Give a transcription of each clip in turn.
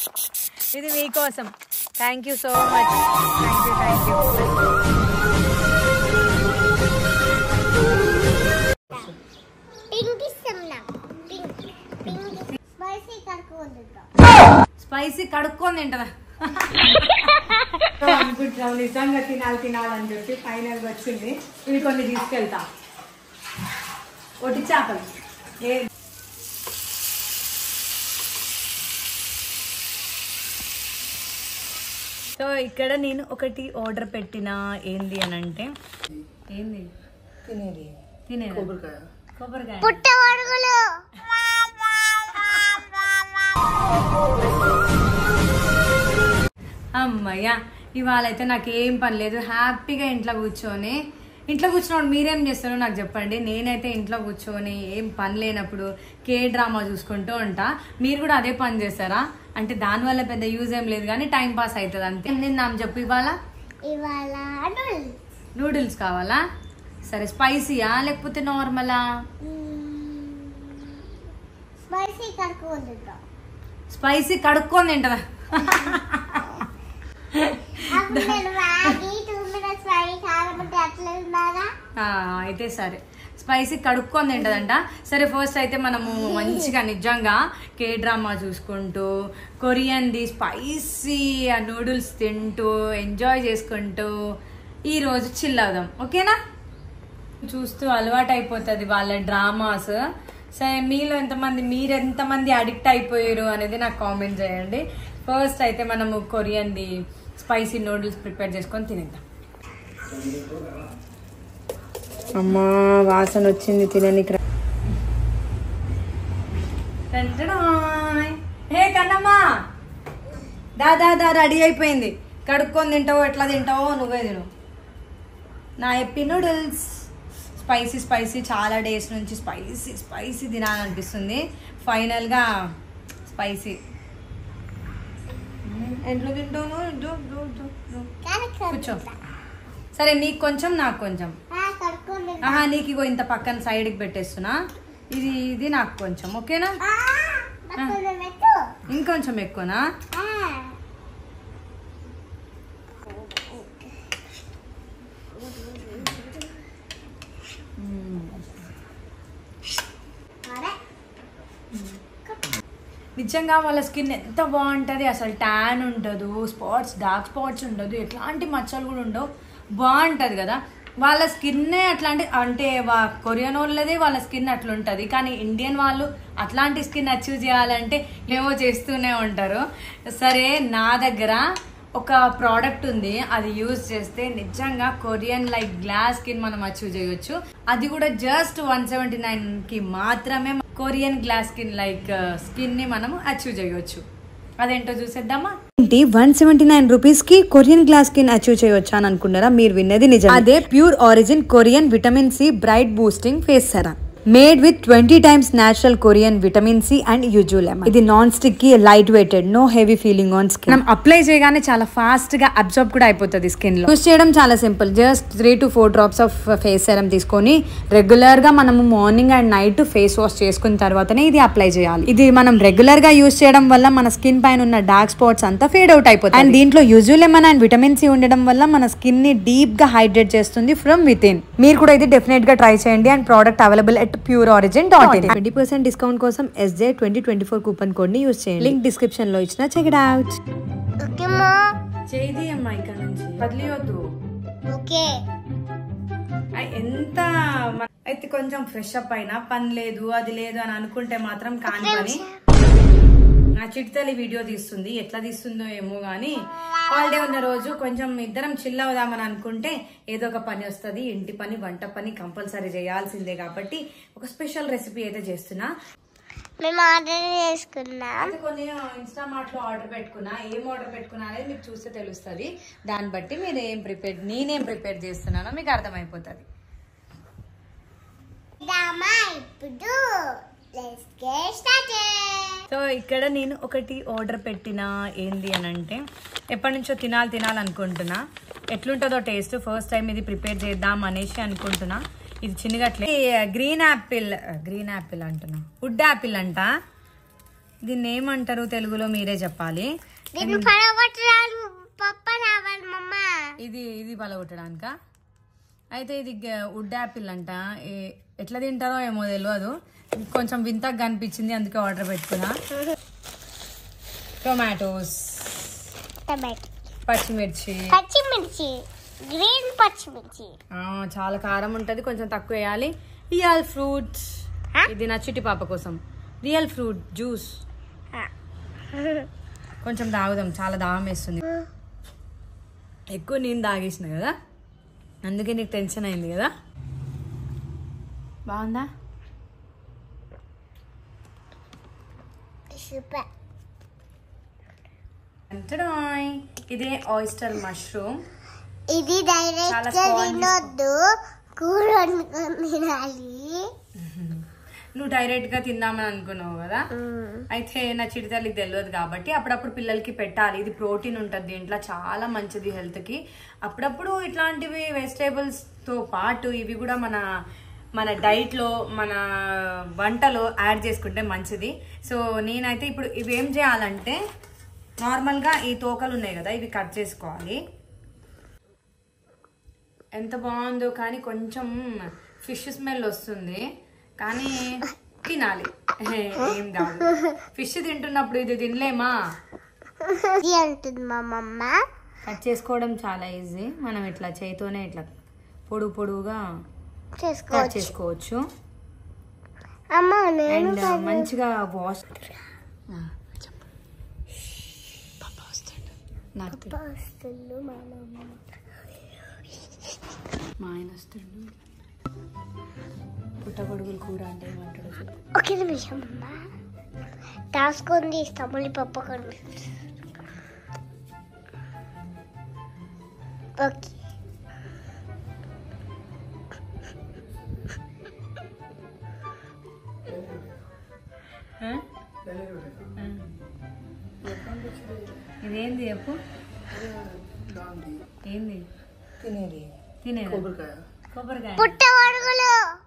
ఇది మీకోసం thank you so much thank you thank you pink ఇస్తాం నాకు పింక్ పింక్ స్పైసీ కడుక్కోవద్దు స్పైసీ కడుక్కొని తింటదా అనుకుంటున్నాం నిజంగా తినాలి తినాలని చెప్పి ఫైనల్ వచ్చింది ఇవి కొన్ని తీసుకెళ్తా ఒట్టి చేపలు ఏ సో ఇక్కడ నేను ఒకటి ఆర్డర్ పెట్టిన ఏంది అని అంటే ఏంది తినేది తినేది కొబ్బరికాయ కొబ్బరికాయ పుట్టగొడుగులు అమ్మయ్యా ఇవాళ అయితే నాకు ఏం పని లేదు హ్యాపీగా ఇంట్లో కూర్చొని ఇంట్లో కూర్చున్నప్పుడు మీరేం చేస్తారో నాకు చెప్పండి నేనైతే ఇంట్లో కూర్చొని ఏం పని లేనప్పుడు కే డ్రామా చూసుకుంటూ ఉంటా మీరు కూడా అదే పని చేస్తారా అంటే దానివల్ల పెద్ద యూజ్ ఏం లేదు కానీ టైం పాస్ అవుతుంది అంతే నేను నాకు చెప్పు ఇవాళ ఇవాళ నూడిల్స్ నూడిల్స్ కావాలా సరే స్పైసీయా లేకపోతే నార్మలా స్పైసీ కడుక్కోవద్దు స్పైసీ కడుక్కొని తింటదా అప్పుడు నేను మ్యాగీ టూ మినిట్స్ మ్యాగీ కారమంటే అట్లా ఉన్నారా ఆ, అయితే సరే స్పైసీ కడుక్కొని తింటదంట సరే ఫస్ట్ అయితే మనము మంచిగా నిజంగా కే డ్రామా చూసుకుంటూ కొరియన్ది స్పైసీ ఆ నూడిల్స్ తింటూ ఎంజాయ్ చేసుకుంటూ ఈ రోజు చిల్ అవుదాం ఓకేనా చూస్తూ అలవాటు అయిపోతుంది వాళ్ళ డ్రామాస్ సరే మీలో ఎంతమంది మీరు ఎంతమంది అడిక్ట్ అయిపోయారు అనేది నాకు కామెంట్ చేయండి ఫస్ట్ అయితే మనము కొరియన్ది స్పైసీ నూడిల్స్ ప్రిపేర్ చేసుకొని తినేద్దాం అమ్మా వాసన వచ్చింది తిననికి హే కన్నమ్మా దా దా దా రెడీ అయిపోయింది కడుక్కొని తింటావో ఎట్లా తింటావో నువ్వే తిను నా ఎప్పి నూడిల్స్ స్పైసీ స్పైసీ చాలా డేస్ నుంచి స్పైసీ స్పైసీ తినాలనిపిస్తుంది ఫైనల్గా స్పైసీ ఎట్లా తింటాను దు, దు, దు, దు. కూర్చో సరే నీకు కొంచెం నాకు కొంచెం కడుక్కోండి ఆహా నీకు ఇగో ఇంత పక్కన సైడ్కి పెట్టేస్తున్నా ఇది ఇది నాకు కొంచెం ఓకేనా పెట్టు ఇంకొంచెం ఎక్కువనా ఆ. అరే నిజంగా వాళ్ళ స్కిన్ ఎంత బాగుంటుంది అసలు ట్యాన్ ఉండదు స్పాట్స్ డార్క్ స్పాట్స్ ఉండదు ఎట్లాంటి మచ్చలు కూడా ఉండవు బాగుంటుంది కదా వాళ్ళ స్కిన్నే అట్లాంటి అంటే వా కొరియన్ వాళ్ళది వాళ్ళ స్కిన్ అట్లుంటుంది కానీ ఇండియన్ వాళ్ళు అట్లాంటి స్కిన్ అచీవ్ చేయాలంటే ఏమో చేస్తూనే ఉంటారు సరే నా దగ్గర ఒక ప్రోడక్ట్ ఉంది అది యూజ్ చేస్తే నిజంగా కొరియన్ లైక్ గ్లాస్ స్కిన్ మనం అచీవ్ చేయొచ్చు అది కూడా జస్ట్ వన్ సెవెంటీ నైన్ కి మాత్రమే Korean glass skin like skin ని మనం అచీవ్ చేయొచ్చు అదేంటో చూసేద్దామా ఏంటి వన్ సెవెంటీ నైన్ రూపీస్ కి కొరియన్ గ్లాస్ స్కిన్ అచీవ్ చేయొచ్చా అని అనుకున్నారా మీరు విన్నది నిజం అదే Pure Origin Korean vitamin C bright boosting face sera made with twenty times natural Korean vitamin C and usual ఇది నాన్ స్టిక్ కి light weighted no heavy feeling on skin మనం అప్లై చేయగానే చాలా ఫాస్ట్ గా అబ్జర్వ్ కూడా అయిపోతుంది skin లో use చేయడం చాలా simple just three to four drops of face serum తీసుకొని రెగ్యులర్ గా మనము morning and night face wash చేసుకున్న తర్వాతనే ఇది అప్లై చేయాలి ఇది మనం రెగ్యులర్ గా యూస్ చేయడం వల్ల మన స్కిన్ పైన ఉన్న డార్క్ స్పాట్స్ అంతా ఫేడ్ అవుట్ అయిపోతాయి అండ్ దీంట్లో యూజువల్ అండ్ విటమిన్ సి ఉండడం వల్ల మన స్కిన్ ని డీప్ గా హైడ్రేట్ చేస్తుంది ఫ్రమ్ విత్ ఇన్ మీరు కూడా ఇది డెఫినెట్ గా ట్రై చేయండి and product available at Pure Origin dot in twenty percent discount కోసం SJ twenty twenty four coupon code ని యూస్ చేయండి లింక్ డిస్క్రిప్షన్ లో ఇచ్చిన చెక్ ఇట్ అవుట్ ఓకే మా చేది అమ్మా ఇక్కడ నుంచి వదిలియొద్దు ఓకే అయ్ ఎంత మ- అయితే కొంచెం ఫ్రెష్ అప్ అయినా పని లేదు అది లేదు అని అనుకుంటే మాత్రం కాని పని నా చిట్తలి వీడియో తీస్తుంది ఎట్లా తీస్తుందో ఏమో గానీ హాలిడే ఉన్న రోజు కొంచెం ఇద్దరం చిల్ అవుదామని అనుకుంటే ఏదో ఒక పని వస్తుంది ఇంటి పని వంట పని కంపల్సరీ చేయాల్సిందే కాబట్టి ఒక స్పెషల్ రెసిపీ అయితే చేస్తున్నా మేము ఆర్డర్ చేసుకున్నాం అయితే కొన్ని ఇన్స్టా మార్ట్ లో ఆర్డర్ పెట్టుకున్నా ఏం ఆర్డర్ పెట్టుకున్నా అనేది మీకు చూస్తే తెలుస్తుంది దాన్ని బట్టి మీరు ఏం ప్రిపేర్ నేనేం ప్రిపేర్ చేస్తున్నానో మీకు అర్థమైపోతుంది దామా ఇప్పుడు లెట్స్ గెట్ స్టార్టెడ్ సో ఇక్కడ నేను ఒకటి ఆర్డర్ పెట్టిన ఏంది అని అంటే ఎప్పటి నుంచో తినాలి తినాలనుకుంటున్నా ఎట్లుంటుందో టేస్ట్ ఫస్ట్ టైం ఇది ప్రిపేర్ చేద్దాం అనేసి అనుకుంటున్నా ఇది చిన్నగట్లే గ్రీన్ యాపిల్ గ్రీన్ యాపిల్ అంటున్నా వుడ్ యాపిల్ అంట దీన్ని ఏమంటారు తెలుగులో మీరే చెప్పాలి దీన్ని పడగొట్టడానికి పప్ప రావాలి మమ్మ ఇది ఇది పలగొట్టడానిక అయితే ఇది గ- వుడ్ యాపిల్ అంట ఏ- ఎట్లా తింటారో ఏమో తెలియదు కొంచెం వింతగా కనిపించింది అందుకే ఆర్డర్ పెట్టుకున్నా టొమాటోస్ టమాటో పచ్చిమిర్చి పచ్చిమిర్చి గ్రీన్ పచ్చిమిర్చి ఆ, చాలా కారం ఉంటుంది కొంచెం తక్కువ వేయాలి రియల్ ఫ్రూట్స్ Huh? ఇది నా చిట్టి పాప కోసం రియల్ ఫ్రూట్ జ్యూస్ కొంచెం తాగుదాం చాలా దాహం వేస్తుంది ఎక్కువ నేను తాగేసిన కదా అందుకే నీకు టెన్షన్ అయింది కదా బాగుందా సూపర్ టడాయ్. ఇదే ఆయిస్టర్ మష్రూమ్ ఇది డైరెక్ట్ చాలా గా spongy. తినొద్దు కూర వండుకొని తినాలి నువ్వు డైరెక్ట్ గా తిందామని అనుకున్నావు కదా అయితే నా చిటి తల్లికి తెలియదు కాబట్టి అప్పుడప్పుడు పిల్లలకి పెట్టాలి ఇది ప్రోటీన్ ఉంటుంది దీంట్లో చాలా మంచిది హెల్త్ కి అప్పుడప్పుడు ఇట్లాంటివి వెజిటేబుల్స్ తో పాటు ఇవి కూడా మన మన డైట్ లో మన వంటలో యాడ్ చేసుకుంటే మంచిది సో నేనైతే ఇప్పుడు ఇవి ఏం చేయాలంటే నార్మల్ గా ఈ తోకలు ఉన్నాయి కదా ఇవి కట్ చేసుకోవాలి ఎంత బాగుందో కానీ కొంచెం ఫిష్ స్మెల్ వస్తుంది కానీ తినాలి ఏం కాదు ఫిష్ తింటున్నప్పుడు ఇది తినలేమా ఇది అంటుంది మా మమ్మ కట్ చేసుకోవడం చాలా ఈజీ మనం ఇట్లా చేతితోనే ఇట్లా పొడుగు పొడుగుగా కట్ చేసుకోవచ్చు చేసుకోవచ్చు అమ్మ నేను అండ్ మంచిగా వాష్ నాకు తెలీదు. వస్తుంది మా మమ్మ మా ఆయన వస్తాడు పుట్టగొడుగులు కూర అంటే ఏమంటాడు చెప్పు. ఒకే నిమిషం అమ్మ దాచుకొని తీస్తాం మళ్ళీ పప్పు కొన్ని ఓకే ఆ? ఆ. ఇదేంది చెప్పు ఏంది తినేది తినేది కొబ్బరికాయ కొబ్బరికాయ పుట్టగొడుగులు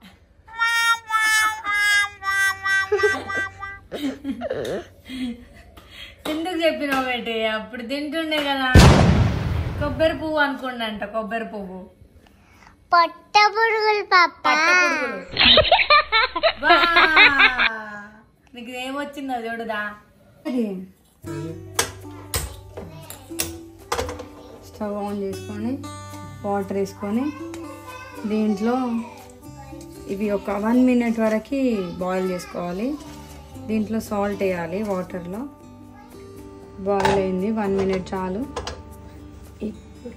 ఎందుకు చెప్పినావు బేటి అప్పుడు తింటుండే కదా కొబ్బరి పువ్వు అనుకోండి కొబ్బరి పువ్వు పొట్ట పురుగులు పప్ప పట్ట పురుగులు వా! నీకు ఏమొచ్చిందో చూడుదా స్టవ్ ఆన్ చేసుకొని వాటర్ వేసుకొని దీంట్లో ఇవి ఒక వన్ మినిట్ వరకు బాయిల్ చేసుకోవాలి దీంట్లో సాల్ట్ వేయాలి వాటర్లో బాయిల్ అయింది వన్ మినిట్ చాలు ఇప్పుడు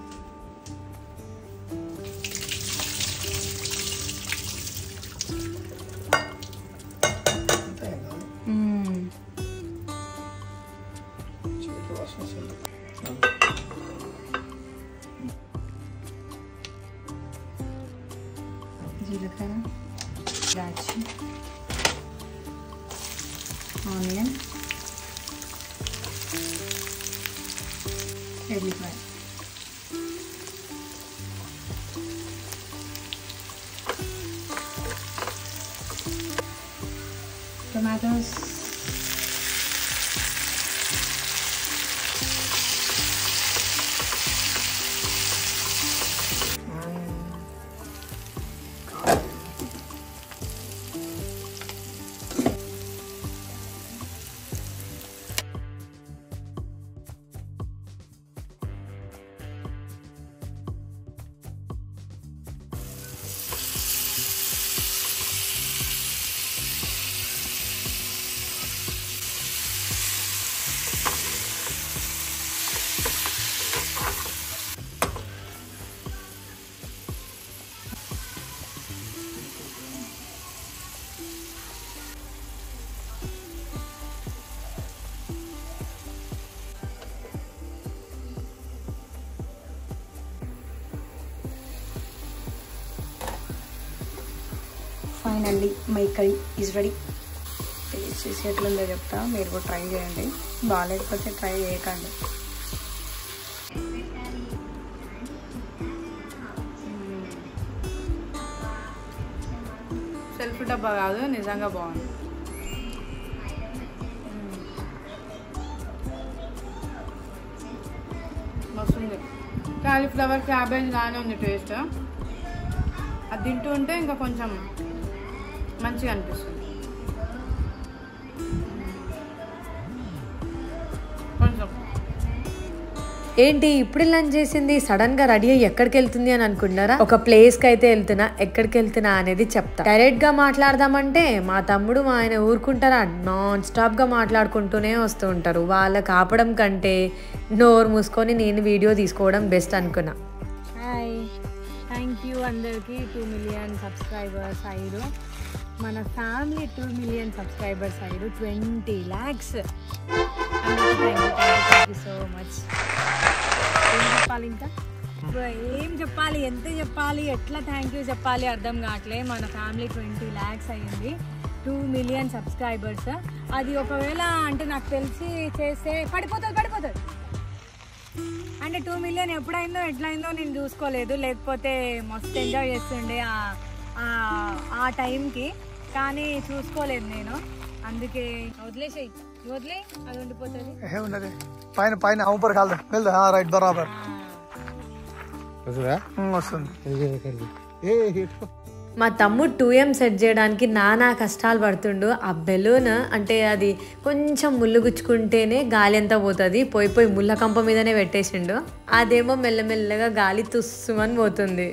మ్మ్. చేతి వాసన వస్తుంది జీలకర్ర దాచి ఆనియన్ ఎల్లిపాయ tomatoes finally my curry is ready taste చేసి ఎట్లుందో చెప్తా మీరు కూడా ట్రై చేయండి బాగాలేకపోతే ట్రై చేయకండి సెల్ఫ్ డబ్బా కాదు నిజంగా బాగుంది మస్తుంది కాలీఫ్లవర్ క్యాబేజ్ లానే ఉంది టేస్ట్ అది తింటూ ఉంటే ఇంకా కొంచెం మంచిగా అనిపిస్తుంది కొంచెం ఏంటి ఇప్పుడు లంచ్ చేసింది సడన్ గా రెడీ అయ్యి ఎక్కడికి వెళ్తుంది అని అనుకుంటున్నారా ఒక ప్లేస్ కి అయితే వెళ్తున్నా ఎక్కడికి వెళ్తున్నా అనేది చెప్తా డైరెక్ట్ గా మాట్లాడదామంటే మా తమ్ముడు మా ఆయన ఊరుకుంటారా నాన్ స్టాప్ గా మాట్లాడుకుంటూనే వస్తూ ఉంటారు వాళ్ళకి ఆపడం కంటే నోరు మూసుకొని నేను వీడియో తీసుకోవడం బెస్ట్ అనుకున్నా హాయ్ థ్యాంక్ యూ అందరికి టూ మిలియన్ సబ్స్క్రైబర్స్ అయ్యారు మన ఫ్యామిలీ టూ మిలియన్ సబ్స్క్రైబర్స్ అయ్యారు twenty lakhs thank you so much ఏం చెప్పాలి ఇంకా ఇప్పుడు ఏం చెప్పాలి ఎంత చెప్పాలి ఎట్లా థ్యాంక్ యూ చెప్పాలి అర్థం కావట్లే మన ఫ్యామిలీ ట్వంటీ ల్యాక్స్ అయ్యింది టూ మిలియన్ సబ్స్క్రైబర్స్ అది ఒకవేళ అంటే నాకు తెలిసి చేస్తే పడిపోతుంది పడిపోతుంది అంటే టూ మిలియన్ ఎప్పుడైందో ఎట్లయిందో నేను చూసుకోలేదు లేకపోతే మస్తు ఎంజాయ్ చేస్తుండే ఆ- ఆ- ఆ టైంకి కానీ చూసుకోలేదు నేను అందుకే వదిలేసేయి వదిలే అది ఉండిపోతుంది ఏ ఉన్నది పైన పైన ఊపర్ కాల్దాం వెళ్దా రైట్ బరాబర్ ఉమ్, వస్తుంది మా తమ్ముడు టూ ఎం సెట్ చేయడానికి నానా కష్టాలు పడుతుండు ఆ బెలూన్ అంటే అది కొంచెం ముళ్ళు గుచ్చుకుంటేనే గాలి అంతా పోతుంది పోయి పోయి ముళ్ళ కంప మీదనే పెట్టేసిండు అదేమో మెల్లమెల్లగా గాలి తుస్సుమని పోతుంది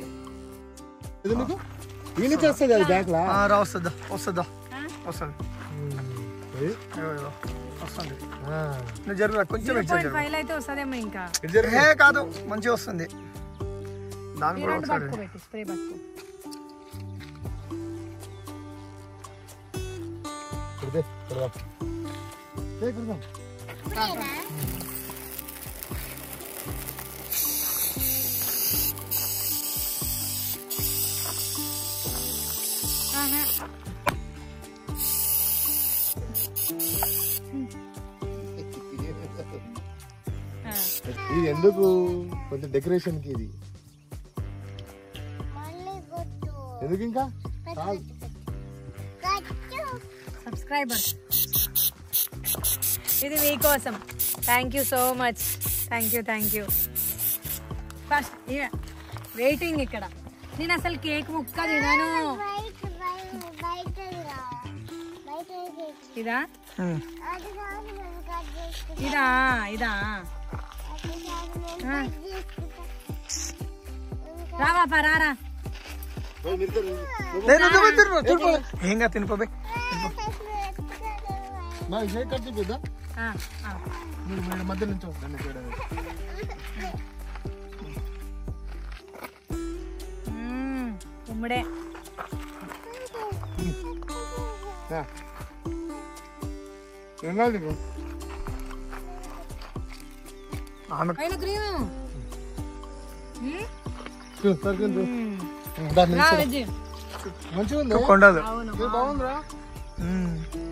ఆ, రా వస్తుందా వస్తుందా వస్తుంది ఇగో, ఇగో, వస్తుంది నువ్వు జరుగురా కొంచెం ఇటు జరుగు. ఫైల్ అయితే వస్తుందేమో ఇంకా ఏ కాదు మంచిగా వస్తుంది దాని కూడా ఒకసారి పట్టుకోబెట్టి స్ప్రే పట్టుకో ఇది ఎందుకు కొంచెం డెకరేషన్ కి ఇది మళ్ళీ కొట్టు ఎందుకు ఇంకా కట్టు సబ్స్క్రైబర్ ఇది మీకోసం thank you so much thank you thank you first waiting ఇక్కడ నేను అసలు కేక్ ముక్క తినాను బయట బయట బయట రా. బయట కేక్. ఇదా ఉమ్. అది కాదు మేము కట్ చేసుకుంటాం ఇదా ఇదా అది కాదు మేము ఆ. కట్ చేసుకుంటాం రావా పరారా లేదు, తిరుపు, తిరుపు, తిరుపు. ఏం కాదు తినిపోబే నా షేక్ కట్ చూపిద్దా ఆ, ఆ. మీరు మీరు మధ్య నుంచి దాన్ని చేయడానికి మ్మ్, ఉమ్మడే యా. ఏం కావాలి నీకు ఆమె పైన క్రీము చూ, సరిగ్గా చూ. దాన్ని రా ఇచ్చేరా. వెజ్జి మంచిగా ఉంది కొండదు ఇది బాగుందిరా ఉమ్.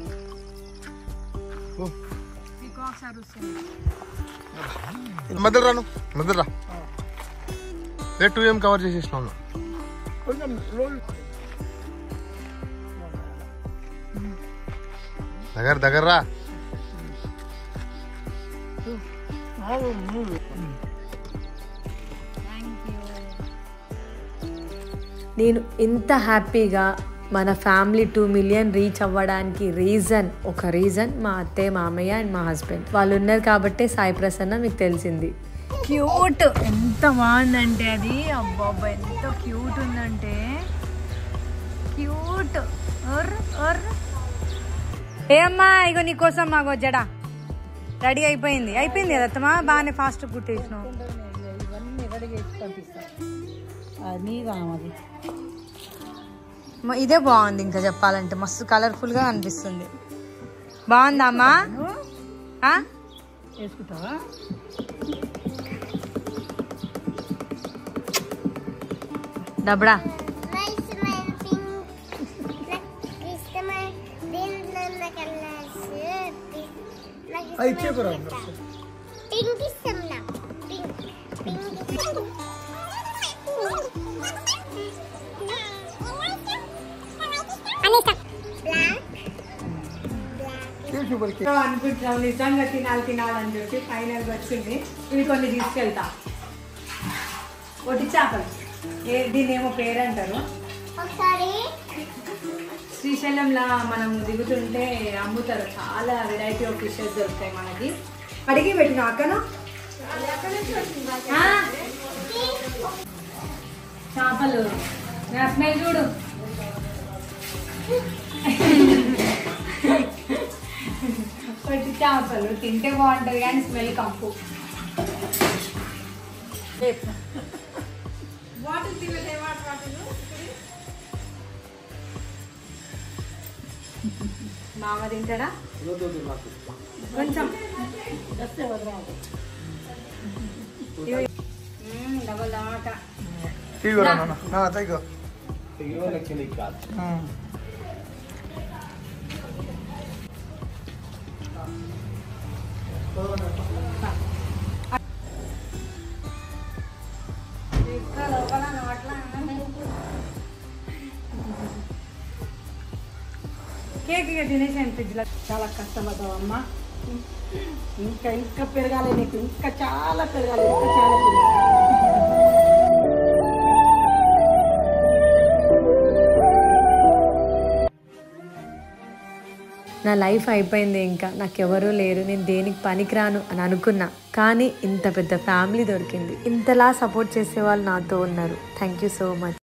ఓ, పీకాక్స్ అరుస్తుంది మధ్యలో రాను మధ్యలో రా రే టూ ఏం కవర్ చేసేసిన కొంచెం లోల్ దగ్గర దగ్గర రా నేను ఇంత హ్యాపీగా మన ఫ్యామిలీ టూ మిలియన్ రీచ్ అవ్వడానికి రీజన్ ఒక రీజన్ మా అత్తయ్య మామయ్య అండ్ మా హస్బెండ్ వాళ్ళు ఉన్నారు కాబట్టే సాయి ప్రసన్న మీకు తెలిసింది క్యూట్ ఎంత బాగుందంటే అది అబ్బాబ్బా ఎంత క్యూట్ ఉందంటే క్యూట్ ఒర్ ఒర్ ఏ అమ్మా ఇగో నీకోసం మాకు జడ రెడీ అయిపోయింది అయిపోయింది కదా అత్తమ్మా బాగానే ఫాస్ట్ కుట్టేసినావు అది రామది మ- ఇదే బాగుంది ఇంకా చెప్పాలంటే మస్తు కలర్ఫుల్ గా అనిపిస్తుంది బాగుందా అమ్మా ఆ? వేసుకుంటావా డబ్బడా ఇష్టమైన పింక్ నాకు ఇష్టమైన దీంట్లో ఉన్న కలర్స్ నాకు అది ఇచ్చేకురా పింక్ ఇష్టం నాకు పింక్ పింక్ బ్లాక్ అనుకుంటున్నాం నిజంగా తినాలి తినాలని చెప్పి ఫైనల్ వచ్చింది ఇవి కొన్ని తీసుకెళ్తా ఒట్టి చేపలు ఏ దీని ఏమో పేరు అంటారు ఒకసారి శ్రీశైలంలో మనం దిగుతుంటే అమ్ముతారు చాలా వెరైటీ ఆఫ్ ఫిషెస్ దొరుకుతాయి మనకి అడిగి పెట్టిన అక్కను ఆ, చేపలు నా స్మెల్ చూడు ఒకటి చేపలు తింటే బాగుంటుంది కానీ స్మెల్ కంపు మామ తింటాడా కొంచెం డబల్ దాకా ఇగో నాన్న నా తగ్గో కేక్ ఇక తినేసాను ఫ్రిడ్జ్లో చాలా కష్టపడ్డావు అమ్మ ఇంకా ఇంకా పెరగాలి నీకు ఇంకా చాలా పెరగాలి ఇంకా చాలా పెరగాలి నా లైఫ్ అయిపోయింది ఇంకా నాకెవరూ లేరు నేను దేనికి పనికిరాను అని అనుకున్నా కానీ ఇంత పెద్ద ఫ్యామిలీ దొరికింది ఇంతలా సపోర్ట్ చేసే వాళ్ళు నాతో ఉన్నారు థ్యాంక్ యూ సో మచ్